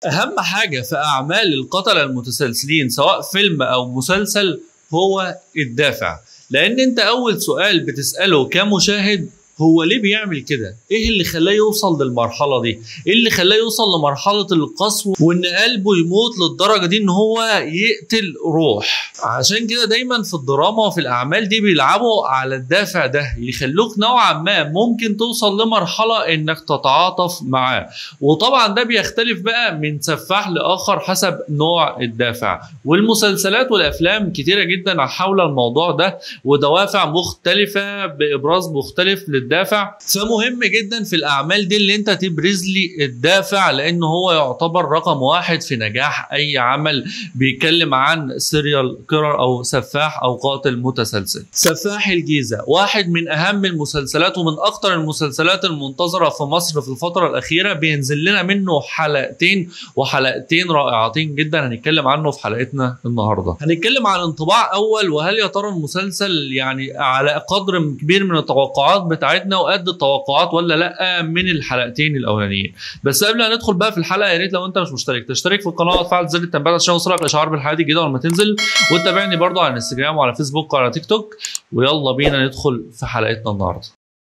اهم حاجه في اعمال القتله المتسلسلين سواء فيلم او مسلسل هو الدافع لان انت اول سؤال بتساله كمشاهد هو ليه بيعمل كده؟ ايه اللي خلاه يوصل للمرحله دي؟ ايه اللي خلاه يوصل لمرحله القسوه وان قلبه يموت للدرجه دي ان هو يقتل روح؟ عشان كده دايما في الدراما وفي الاعمال دي بيلعبوا على الدافع ده يخلوك نوعا ما ممكن توصل لمرحله انك تتعاطف معاه وطبعا ده بيختلف بقى من سفاح لاخر حسب نوع الدافع والمسلسلات والافلام كتيره جدا حول الموضوع ده ودوافع مختلفه بابراز مختلف للدافع فمهم جدا في الاعمال دي اللي انت تبرز لي الدافع لان هو يعتبر رقم واحد في نجاح اي عمل بيتكلم عن سيريال كيرر او سفاح او قاتل متسلسل سفاح الجيزه واحد من اهم المسلسلات ومن اكتر المسلسلات المنتظره في مصر في الفتره الاخيره بينزل لنا منه حلقتين وحلقتين رائعتين جدا هنتكلم عنه في حلقتنا النهارده هنتكلم عن انطباع اول وهل يا ترى المسلسل يعني على قدر كبير من التوقعات بتاعتنا وقد التوقعات ولا لا من الحلقتين الاولانيين بس قبل ما ندخل بقى في الحلقه يا ريت لو انت مش مشترك تشترك في القناه وتفعل زر التنبيهات عشان يوصلك اشعار بالحلقات الجديده لما تنزل وتتابعني برضو على انستجرام وعلى فيسبوك وعلى تيك توك ويلا بينا ندخل في حلقتنا النهارده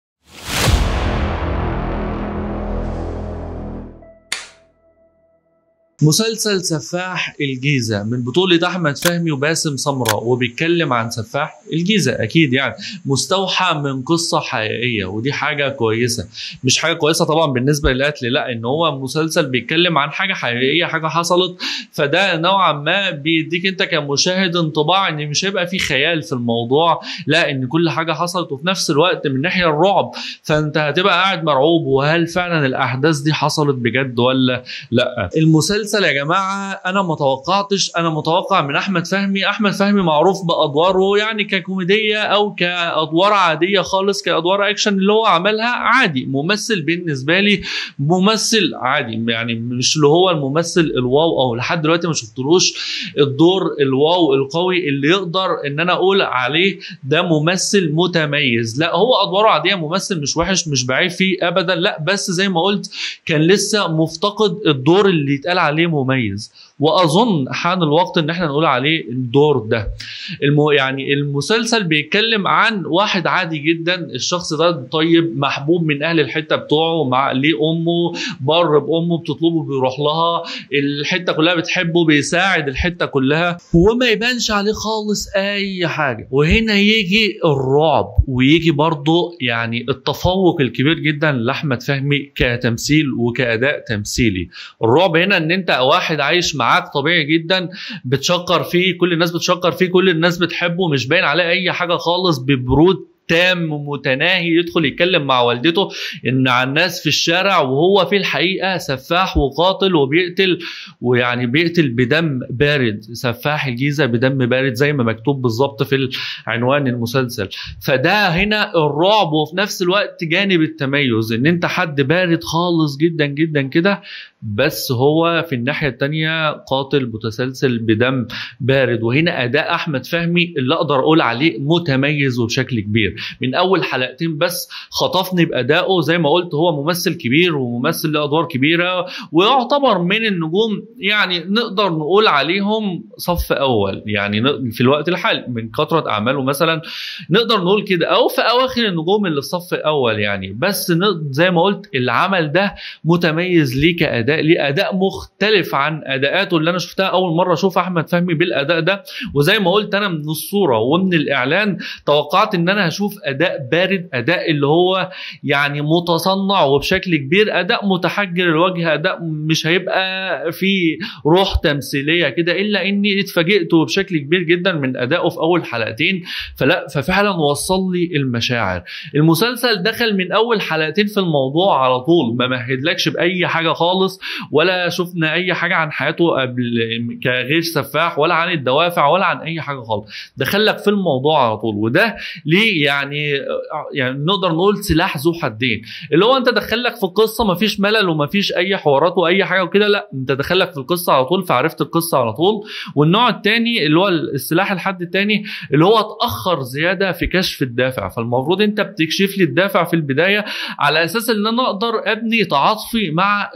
مسلسل سفاح الجيزة من بطولة أحمد فهمي وباسم سمرة وبيتكلم عن سفاح الجيزة أكيد يعني مستوحى من قصة حقيقية ودي حاجة كويسة مش حاجة كويسة طبعا بالنسبة للقتل لا إن هو مسلسل بيتكلم عن حاجة حقيقية حاجة حصلت فده نوعا ما بيديك أنت كمشاهد انطباع إن مش هيبقى في خيال في الموضوع لا إن كل حاجة حصلت وفي نفس الوقت من ناحية الرعب فأنت هتبقى قاعد مرعوب وهل فعلا الأحداث دي حصلت بجد ولا لا المسلسل المسلسل يا جماعه انا ما توقعتش انا متوقع من احمد فهمي احمد فهمي معروف بادواره يعني ككوميديه او كادوار عاديه خالص كادوار اكشن اللي هو عملها عادي ممثل بالنسبه لي ممثل عادي يعني مش اللي هو الممثل الواو او لحد دلوقتي ما شفتلوش الدور الواو القوي اللي يقدر ان انا اقول عليه ده ممثل متميز لا هو ادواره عاديه ممثل مش وحش مش بعيب فيه ابدا لا بس زي ما قلت كان لسه مفتقد الدور اللي يتقال عليه مميز واظن حان الوقت ان احنا نقول عليه الدور ده المو يعني المسلسل بيتكلم عن واحد عادي جدا الشخص ده طيب محبوب من اهل الحته بتوعه مع ليه امه بر بامه بتطلبه بيروح لها الحته كلها بتحبه بيساعد الحته كلها وما يبانش عليه خالص اي حاجه وهنا يجي الرعب ويجي برضه يعني التفوق الكبير جدا لاحمد فهمي كتمثيل وكاداء تمثيلي الرعب هنا ان انت واحد عايش معاك طبيعي جدا بتشكر فيه كل الناس بتشكر فيه كل الناس بتحبه مش باين عليه اي حاجه خالص ببرود تام متناهي يدخل يتكلم مع والدته ان على الناس في الشارع وهو في الحقيقه سفاح وقاتل وبيقتل ويعني بيقتل بدم بارد سفاح الجيزه بدم بارد زي ما مكتوب بالظبط في عنوان المسلسل فده هنا الرعب وفي نفس الوقت جانب التميز ان انت حد بارد خالص جدا جدا كده بس هو في الناحيه الثانيه قاتل متسلسل بدم بارد وهنا اداء احمد فهمي اللي اقدر اقول عليه متميز وبشكل كبير من اول حلقتين بس خطفني بادائه زي ما قلت هو ممثل كبير وممثل له ادوار كبيره ويعتبر من النجوم يعني نقدر نقول عليهم صف اول يعني في الوقت الحالي من كثره اعماله مثلا نقدر نقول كده او في اواخر النجوم اللي في صف اول يعني بس زي ما قلت العمل ده متميز ليه كاداء ليه اداء مختلف عن اداءاته اللي انا شفتها اول مره اشوف احمد فهمي بالاداء ده وزي ما قلت انا من الصوره ومن الاعلان توقعت ان انا هشوف اداء بارد اداء اللي هو يعني متصنع وبشكل كبير اداء متحجر الوجه اداء مش هيبقى فيه روح تمثيليه كده الا اني اتفاجئت بشكل كبير جدا من ادائه في اول حلقتين فلا ففعلا وصل لي المشاعر المسلسل دخل من اول حلقتين في الموضوع على طول ما مهدلكش باي حاجه خالص ولا شفنا اي حاجه عن حياته قبل كغير سفاح ولا عن الدوافع ولا عن اي حاجه خالص دخلك في الموضوع على طول وده ليه يعني يعني نقدر نقول سلاح ذو حدين اللي هو انت دخلك في القصه ما فيش ملل وما فيش اي حوارات واي حاجه وكده لا انت دخلك في القصه على طول فعرفت القصه على طول والنوع الثاني اللي هو السلاح الحد الثاني اللي هو اتاخر زياده في كشف الدافع فالمفروض انت بتكشف لي الدافع في البدايه على اساس ان انا اقدر ابني تعاطفي مع الشخصيه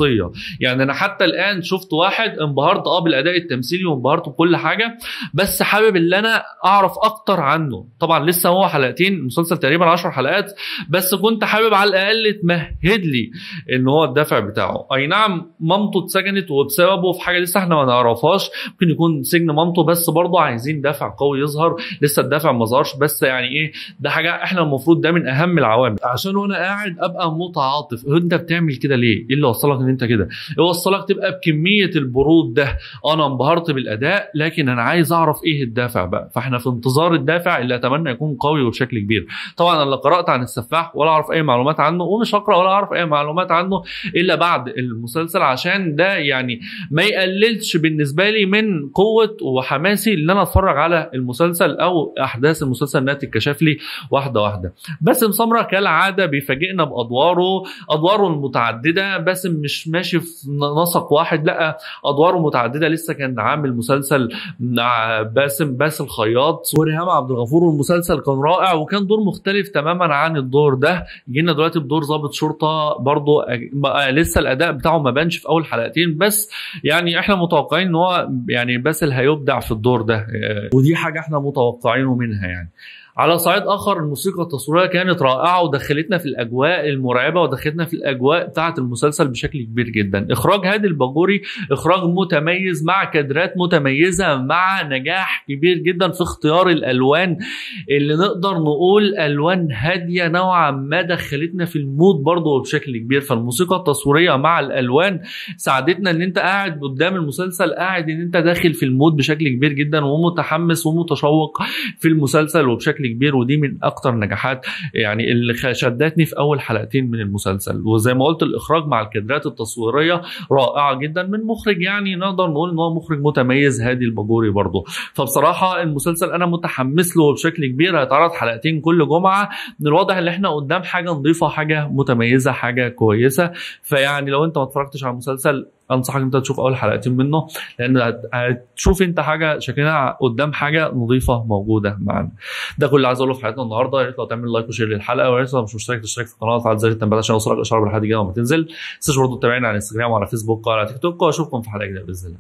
شخصيه يعني انا حتى الان شفت واحد انبهرت اه بالاداء التمثيلي وانبهرت بكل حاجه بس حابب ان انا اعرف اكتر عنه طبعا لسه هو حلقتين المسلسل تقريبا 10 حلقات بس كنت حابب على الاقل تمهد لي ان هو الدافع بتاعه اي نعم مامته اتسجنت وبسببه في حاجه لسه احنا ما نعرفهاش ممكن يكون سجن مامته بس برضه عايزين دافع قوي يظهر لسه الدافع ما ظهرش بس يعني ايه ده حاجه احنا المفروض ده من اهم العوامل عشان وانا قاعد ابقى متعاطف انت بتعمل كده ليه ايه اللي وصلك ان انت كده ايه وصلك تبقى بكميه البرود ده انا انبهرت بالاداء لكن انا عايز اعرف ايه الدافع بقى فاحنا في انتظار الدافع اللي اتمنى يكون قوي وبشكل كبير طبعا انا لا قرات عن السفاح ولا اعرف اي معلومات عنه ومش هقرا ولا اعرف اي معلومات عنه الا بعد المسلسل عشان ده يعني ما يقللش بالنسبه لي من قوه وحماسي ان انا اتفرج على المسلسل او احداث المسلسل انها تتكشف لي واحده واحده باسم سمره كالعاده بيفاجئنا بادواره ادواره المتعدده باسم مش ماشي في نسق واحد لا ادواره متعدده لسه كان عامل مسلسل مع باسم باسل خياط وريهام عبد الغفور والمسلسل كان رائع وكان دور مختلف تماما عن الدور ده جينا دلوقتي بدور ضابط شرطه برضه بقى لسه الاداء بتاعه ما بانش في اول حلقتين بس يعني احنا متوقعين ان هو يعني باسل هيبدع في الدور ده ودي حاجه احنا متوقعينه منها يعني على صعيد اخر الموسيقى التصويريه كانت رائعه ودخلتنا في الاجواء المرعبه ودخلتنا في الاجواء بتاعه المسلسل بشكل كبير جدا اخراج هادي الباجوري اخراج متميز مع كادرات متميزه مع نجاح كبير جدا في اختيار الالوان اللي نقدر نقول الوان هاديه نوعا ما دخلتنا في المود برضه بشكل كبير فالموسيقى التصويريه مع الالوان ساعدتنا ان انت قاعد قدام المسلسل قاعد ان انت داخل في المود بشكل كبير جدا ومتحمس ومتشوق في المسلسل وبشكل كبير ودي من اكتر نجاحات يعني اللي شدتني في اول حلقتين من المسلسل وزي ما قلت الاخراج مع الكادرات التصويريه رائعه جدا من مخرج يعني نقدر نقول ان هو مخرج متميز هادي الباجوري برضه فبصراحه المسلسل انا متحمس له بشكل كبير هيتعرض حلقتين كل جمعه من الواضح ان احنا قدام حاجه نظيفه حاجه متميزه حاجه كويسه فيعني لو انت ما اتفرجتش على المسلسل انصحك انت تشوف اول حلقتين منه لان هتشوف انت حاجه شكلها قدام حاجه نظيفه موجوده معانا ده كل اللي عايز اقوله في حلقتنا النهارده يا ريت لو تعمل لايك وشير للحلقه ويا ريت لو مش مشترك تشترك في القناه وتفعل زر التنبيهات عشان يوصلك اشعار بالحلقه الجايه لما تنزل ما تنساش برضه تتابعنا على انستجرام وعلى فيسبوك وعلى تيك توك واشوفكم في حلقه جديده باذن الله